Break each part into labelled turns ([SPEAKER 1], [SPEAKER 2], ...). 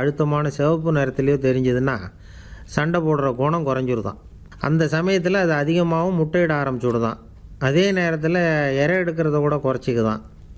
[SPEAKER 1] அழுத்தமான சிவப்பு நிறத்துலையோ தெரிஞ்சதுன்னா சண்டை போடுற குணம் குறைஞ்சிருதான் அந்த சமயத்தில் அது அதிகமாகவும் முட்டையிட ஆரம்பிச்சுடுதான் அதே நேரத்தில் இறை எடுக்கிறத கூட குறைச்சிக்குதான்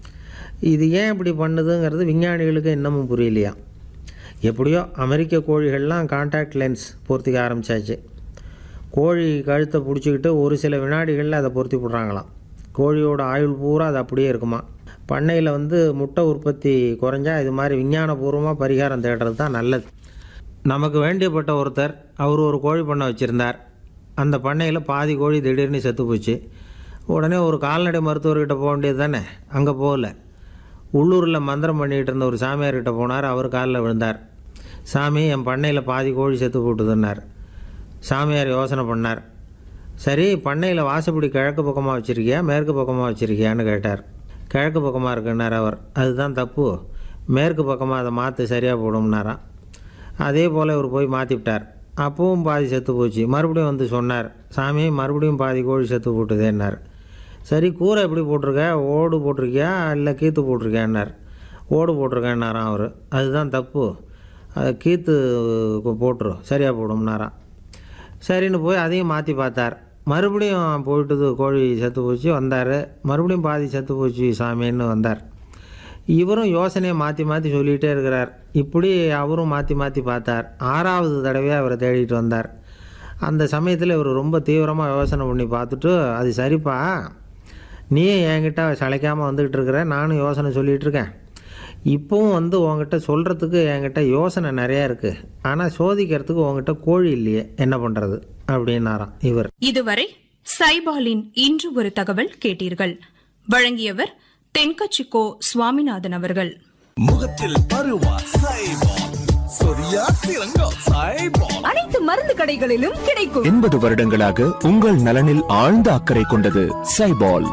[SPEAKER 1] இது ஏன் இப்படி பண்ணுதுங்கிறது விஞ்ஞானிகளுக்கு இன்னமும் புரியலையா எப்படியோ அமெரிக்க கோழிகள்லாம் காண்டாக்ட் லென்ஸ் பொருத்திக்க ஆரம்பித்தாச்சு கோழி கழுத்தை பிடிச்சிக்கிட்டு ஒரு சில வினாடிகளில் அதை பொருத்தி விட்றாங்களாம் கோழியோட ஆயுள் பூரா அது அப்படியே இருக்குமா பண்ணையில் வந்து முட்டை உற்பத்தி குறைஞ்சா இது மாதிரி விஞ்ஞானபூர்வமாக பரிகாரம் தேடுறது தான் நல்லது நமக்கு வேண்டியப்பட்ட ஒருத்தர் அவர் ஒரு கோழி பண்ணை வச்சுருந்தார் அந்த பண்ணையில் பாதி கோழி திடீர்னு செத்து போச்சு உடனே ஒரு கால்நடை மருத்துவர்கிட்ட போக வேண்டியது தானே அங்கே போகல உள்ளூரில் மந்திரம் பண்ணிகிட்டு இருந்த ஒரு சாமியார்கிட்ட போனார் அவர் காலில் விழுந்தார் சாமி என் பண்ணையில் பாதி கோழி செத்து போட்டுதுன்னார் சாமியார் யோசனை பண்ணார் சரி பண்ணையில் வாசப்படி கிழக்கு பக்கமாக வச்சுருக்கியா மேற்கு பக்கமாக வச்சுருக்கியான்னு கேட்டார் கிழக்கு பக்கமாக இருக்குன்னார் அவர் அதுதான் தப்பு மேற்கு பக்கமாக அதை மாற்று சரியாக போடும்னாராம் அதே போல் இவர் போய் மாற்றிவிட்டார் அப்பவும் பாதி செத்து போச்சு மறுபடியும் வந்து சொன்னார் சாமி மறுபடியும் பாதி கோழி செத்து போட்டுதேன்னார் சரி கூரை எப்படி போட்டிருக்க ஓடு போட்டிருக்கியா இல்லை கீத்து போட்டிருக்கியான்னார் ஓடு போட்டிருக்கேன்னாராம் அவர் அதுதான் தப்பு அது கீத்து போட்டுரு சரியாக போடும்னாராம் சரின்னு போய் அதையும் மாற்றி பார்த்தார் மறுபடியும் போயிட்டுது கோழி செத்து போச்சு வந்தார் மறுபடியும் பாதி செத்து போச்சு சாமின்னு வந்தார் இவரும் யோசனையை மாற்றி மாற்றி சொல்லிகிட்டே இருக்கிறார் இப்படி அவரும் மாற்றி மாற்றி பார்த்தார் ஆறாவது தடவையாக அவரை தேடிட்டு வந்தார் அந்த சமயத்தில் இவர் ரொம்ப தீவிரமாக யோசனை பண்ணி பார்த்துட்டு அது சரிப்பா நீயும் என்கிட்ட சளைக்காமல் வந்துக்கிட்டு இருக்கிற நானும் யோசனை சொல்லிகிட்டு இருக்கேன் இப்போவும் வந்து உங்ககிட்ட சொல்கிறதுக்கு என்கிட்ட யோசனை நிறையா இருக்குது ஆனால் சோதிக்கிறதுக்கு உங்ககிட்ட கோழி இல்லையே என்ன பண்ணுறது அப்படின்னாராம் இவர்
[SPEAKER 2] இதுவரை சைபாலின் இன்று ஒரு தகவல் கேட்டீர்கள் வழங்கியவர் தென்கச்சிக்கோ சுவாமிநாதன் அவர்கள்
[SPEAKER 3] முகத்தில் பருவா சைபால் சொரியா சிறங்கா சைபால்
[SPEAKER 4] அனைத்து மருந்து கடைகளிலும் கிடைக்கும்
[SPEAKER 5] எண்பது வருடங்களாக உங்கள் நலனில் ஆழ்ந்த அக்கறை கொண்டது சைபால்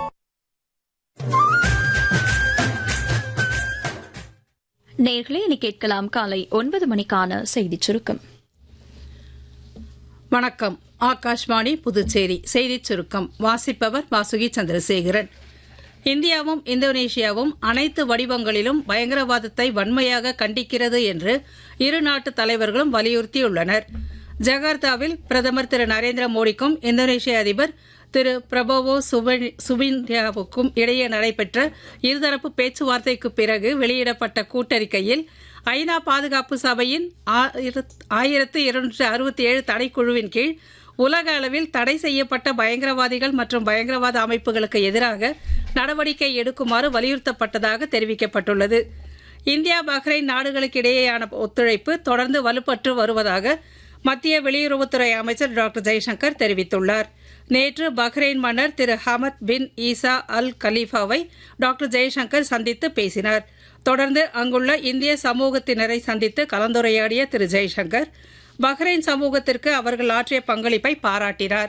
[SPEAKER 6] நேர்களே இனி கேட்கலாம் காலை ஒன்பது மணிக்கான செய்திச் சுருக்கம்
[SPEAKER 7] வணக்கம் ஆகாஷ்வாணி புதுச்சேரி செய்திச் சுருக்கம் வாசிப்பவர் வாசுகி சந்திரசேகரன் இந்தியாவும் இந்தோனேஷியாவும் அனைத்து வடிவங்களிலும் பயங்கரவாதத்தை வன்மையாக கண்டிக்கிறது என்று இரு நாட்டு தலைவர்களும் வலியுறுத்தியுள்ளனர் ஜகார்த்தாவில் பிரதமர் திரு நரேந்திர மோடிக்கும் இந்தோனேஷிய அதிபர் திரு பிரபோவோ சுபின்யாவுக்கும் இடையே நடைபெற்ற இருதரப்பு பேச்சுவார்த்தைக்கு பிறகு வெளியிடப்பட்ட கூட்டறிக்கையில் ஐநா பாதுகாப்பு சபையின் ஆயிரத்து இருநூற்று அறுபத்தி ஏழு தடைக்குழுவின் கீழ் உலக அளவில் தடை செய்யப்பட்ட பயங்கரவாதிகள் மற்றும் பயங்கரவாத அமைப்புகளுக்கு எதிராக நடவடிக்கை எடுக்குமாறு வலியுறுத்தப்பட்டதாக தெரிவிக்கப்பட்டுள்ளது இந்தியா பஹ்ரைன் நாடுகளுக்கு இடையேயான ஒத்துழைப்பு தொடர்ந்து வலுப்பற்று வருவதாக மத்திய வெளியுறவுத்துறை அமைச்சர் டாக்டர் ஜெய்சங்கர் தெரிவித்துள்ளார் நேற்று பஹ்ரைன் மன்னர் திரு ஹமத் பின் ஈசா அல் கலீஃபாவை டாக்டர் ஜெய்சங்கர் சந்தித்து பேசினார் தொடர்ந்து அங்குள்ள இந்திய சமூகத்தினரை சந்தித்து கலந்துரையாடிய திரு ஜெய்சங்கர் பஹ்ரைன் சமூகத்திற்கு அவர்கள் ஆற்றிய பங்களிப்பை பாராட்டினார்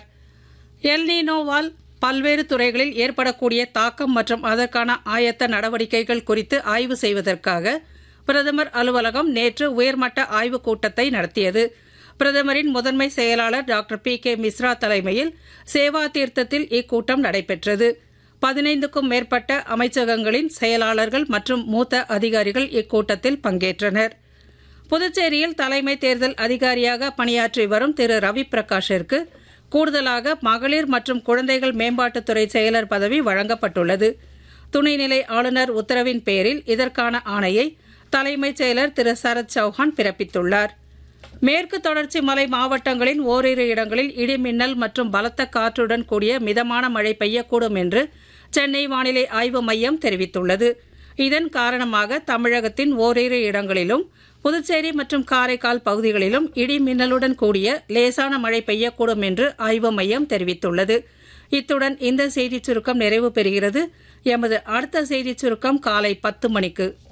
[SPEAKER 7] எல்னினோவால் பல்வேறு துறைகளில் ஏற்படக்கூடிய தாக்கம் மற்றும் அதற்கான ஆயத்த நடவடிக்கைகள் குறித்து ஆய்வு செய்வதற்காக பிரதமர் அலுவலகம் நேற்று உயர்மட்ட ஆய்வுக் கூட்டத்தை நடத்தியது பிரதமரின் முதன்மை செயலாளர் டாக்டர் பி கே மிஸ்ரா தலைமையில் சேவா தீர்த்தத்தில் இக்கூட்டம் நடைபெற்றது பதினைந்துக்கும் மேற்பட்ட அமைச்சகங்களின் செயலாளர்கள் மற்றும் மூத்த அதிகாரிகள் இக்கூட்டத்தில் பங்கேற்றனர் புதுச்சேரியில் தலைமை தேர்தல் அதிகாரியாக பணியாற்றி வரும் திரு ரவி பிரகாஷிற்கு கூடுதலாக மகளிர் மற்றும் குழந்தைகள் மேம்பாட்டுத்துறை செயலர் பதவி வழங்கப்பட்டுள்ளது துணைநிலை ஆளுநர் உத்தரவின் பேரில் இதற்கான ஆணையை தலைமைச் செயலர் திரு சரத் சௌஹான் பிறப்பித்துள்ளார் மேற்கு தொடர்ச்சி மலை மாவட்டங்களின் ஓரிரு இடங்களில் இடிமின்னல் மற்றும் பலத்த காற்றுடன் கூடிய மிதமான மழை பெய்யக்கூடும் என்று சென்னை வானிலை ஆய்வு மையம் தெரிவித்துள்ளது இதன் காரணமாக தமிழகத்தின் ஓரிரு இடங்களிலும் புதுச்சேரி மற்றும் காரைக்கால் பகுதிகளிலும் இடி மின்னலுடன் கூடிய லேசான மழை பெய்யக்கூடும் என்று ஆய்வு மையம் தெரிவித்துள்ளது இத்துடன் இந்த செய்திச் சுருக்கம் நிறைவு பெறுகிறது எமது அடுத்த செய்திச் சுருக்கம் காலை பத்து மணிக்கு